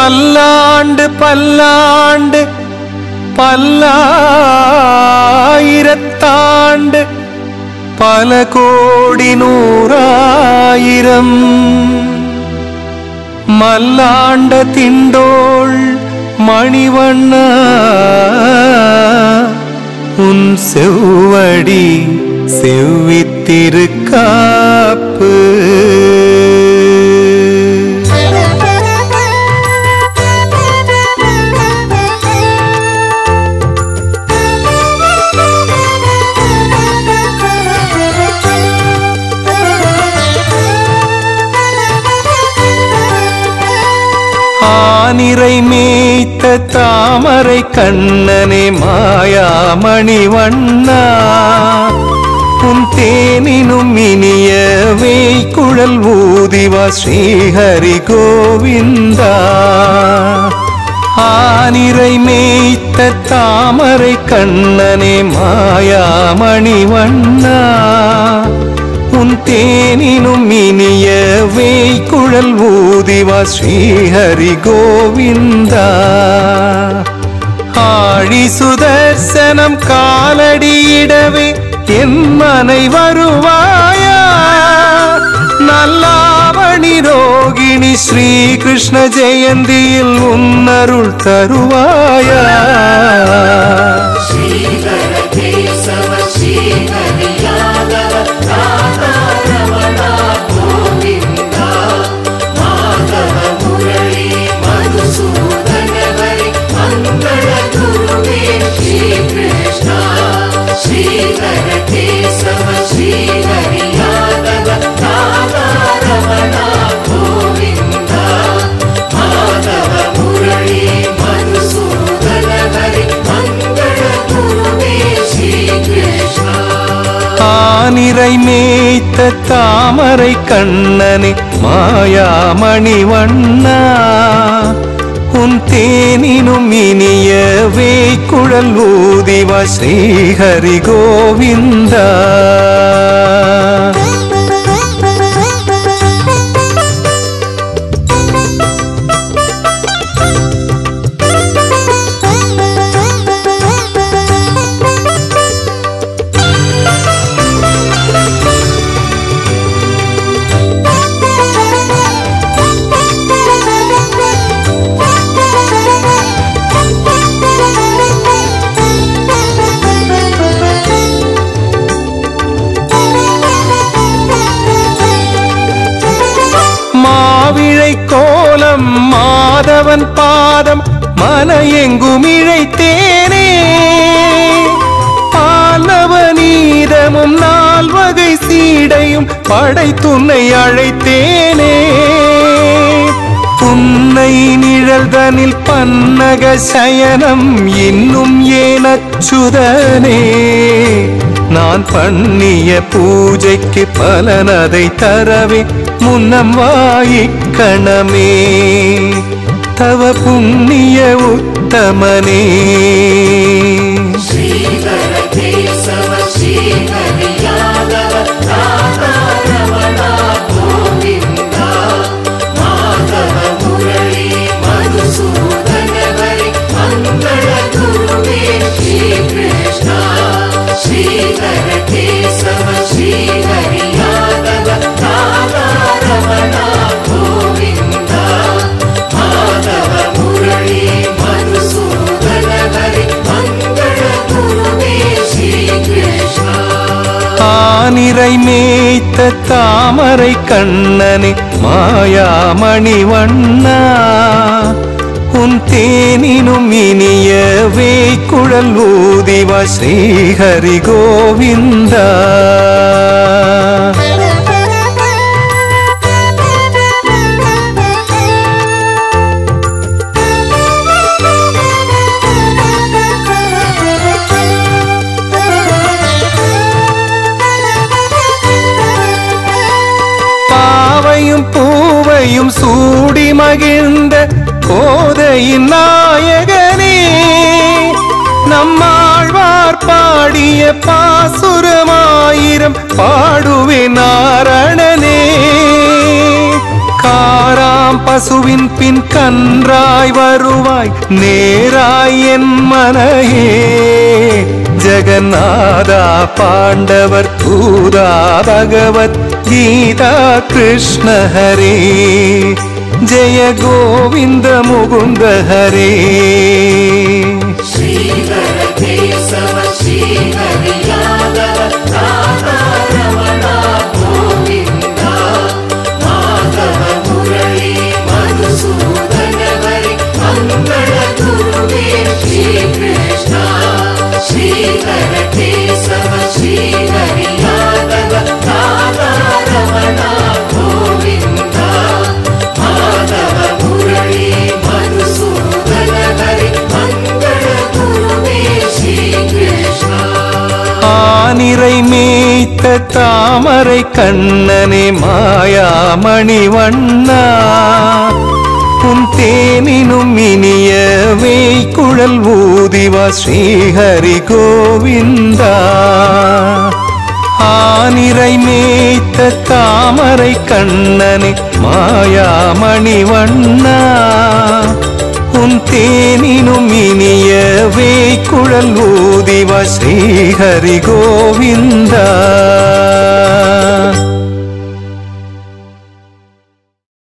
பல்லாண்டு பல்லாண்டு பல்லாயிரத்தாண்டு பல கோடி நூறாயிரம் மல்லாண்ட திண்டோள் மணிவண்ண உன் செவ்வடி செவ்வித்திருக்காப்பு ஆனிரை மேய்த்த தாமரை கண்ணனே மாயாமணி வண்ணா உன் தேனினும் இனிய வேய்க்குழல் ஊதிவா ஸ்ரீஹரி கோவிந்தா ஆனிரை மேய்த்த தாமரை கண்ணனே மாயாமணி வண்ணா உன் தேனினும் இனிய வேய்க்குழல் ஊதிவா ஸ்ரீஹரி கோவிந்தா ஆழி சுதர்சனம் காலடியிடவே என் மனை வருவாயா நல்லாவணி ரோகிணி ஸ்ரீ கிருஷ்ண ஜெயந்தியில் உன்னருள் தருவாயா श्रीधर केशव श्रीहरि यादव राधा रमणा गोविन्दा माधव मुरळी मधुसूदन हरि मङ्गल गुरुवे श्रीकृष्णा श्रीधर केशव श्रीहरि यादव राधा रमणा गोविन्दा माधव मुरळी मधुसूदन हरि मङ्गल गुरुवे श्रीकृष्णा ஆனிரை மேய்த்த தாமரை கண்ணனே மாயாமணி வண்ணா உன் தேனினும் இனிய வேய்க்குழல் ஊதிவா ஸ்ரீஹரி கோவிந்தா மாவிழை கோலம் மாதவன் பாதம் மன எங்கும் இழைத்தேனே பாலவ நீதமும் நால்வகை சீடையும் படைத்துன்னை அழைத்தேனே புன்னை நிழல்தனில் பன்னக சயனம் இன்னும் ஏனச்சுதனே நான் பண்ணிய பூஜைக்கு பலனதை தரவே முன்னம் வாயிக்கணமே தவ புண்ணிய உத்தமனே श्रीधर केशव श्रीहरि यादव राधा रमणा गोविन्दा माधव मुरळी मधुसूदन हरि मङ्गल गुरुवे श्रीकृष्णा श्रीधर केशव श्रीहरि यादव राधा रमणा गोविन्दा माधव मुरळी मधुसूदन हरि मङ्गल गुरुवे श्रीकृष्णा ஆனிரை மேய்த்த தாமரை கண்ணனே மாயாமணி வண்ணா உன் தேனினும் இனிய வேய்க்குழல் ஊதிவா ஸ்ரீஹரி கோவிந்தா பாவையும் பூவையும் சூடி மகிழ்ந்த கோதையின் நாயகனே நம்மாழ்வார் பாடிய பாசுரமாயிரம் பாடுவே நாரணனே காராம் பசுவின் பின் கன்றாய் வருவாய் நேராய் என் மனையே ஜெகநாதா பாண்டவர் தூதா பகவத் கீதா கிருஷ்ண ஹரே ஜெய கோவிந்த முகுந்த ஹரே श्रीधर केशव श्रीहरि यादव राधा रमणा गोविन्दा माधव मुरळी मधुसूदन हरि मङ्गल गुरुवे श्रीकृष्णा श्रीधर केशव श्रीहरि यादव राधा रमणा गोविन्दा माधव मुरळी मधुसूदन हरि मङ्गल गुरुवे श्रीकृष्णा ஆனிரை மேய்த்த தாமரை கண்ணனே மாயாமணி வண்ணா உன் தேனினும் இனிய வேய்க்குழல் ஊதிவா ஸ்ரீஹரி கோவிந்தா ஆனிரை மேய்த்த தாமரை கண்ணனே மாயாமணி வண்ணா உன் தேனினும் இனிய வேய்க்குழல் ஊதிவ ஸ்ரீஹரி கோவிந்தா